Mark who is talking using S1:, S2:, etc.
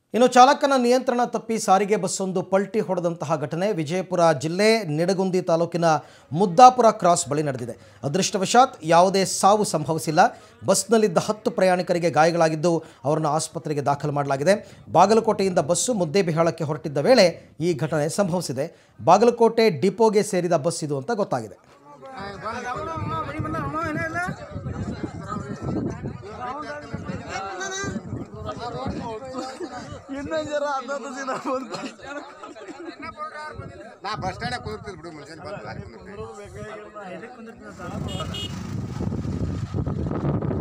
S1: ಇನ್ನು ಚಾಲಕನ ನಿಯಂತ್ರಣ ತಪ್ಪಿ ಸಾರಿಗೆ ಬಸ್ಸೊಂದು ಪಲ್ಟಿ ಹೊಡೆದಂತಹ ಘಟನೆ ವಿಜಯಪುರ ಜಿಲ್ಲೆ ನಿಡಗುಂದಿ ತಾಲೂಕಿನ ಮುದ್ದಾಪುರ ಕ್ರಾಸ್ ಬಳಿ ನಡೆದಿದೆ ಅದೃಷ್ಟವಶಾತ್ ಯಾವುದೇ ಸಾವು ಸಂಭವಿಸಿಲ್ಲ ಬಸ್ನಲ್ಲಿದ್ದ ಹತ್ತು ಪ್ರಯಾಣಿಕರಿಗೆ ಗಾಯಗಳಾಗಿದ್ದು ಅವರನ್ನು ಆಸ್ಪತ್ರೆಗೆ ದಾಖಲು ಮಾಡಲಾಗಿದೆ ಬಾಗಲಕೋಟೆಯಿಂದ ಬಸ್ಸು ಮುದ್ದೇಬಿಹಾಳಕ್ಕೆ ಹೊರಟಿದ್ದ ವೇಳೆ ಈ ಘಟನೆ ಸಂಭವಿಸಿದೆ ಬಾಗಲಕೋಟೆ ಡಿಪೋಗೆ ಸೇರಿದ ಬಸ್ ಇದು ಅಂತ ಗೊತ್ತಾಗಿದೆ
S2: ಇನ್ನೊಂದು ಜರ ಹತ್ತತ್ತು ದಿನ ಬಂದು
S3: ನಾ ಬಸ್ ಸ್ಟ್ಯಾಂಡ್ ಕುದಿರ್ತೀನಿ ಬಿಡು ಮುಂಚೆನೆ ಬಂದು ದಾರಿ ಕುಂದಿರ್ತೀನಿ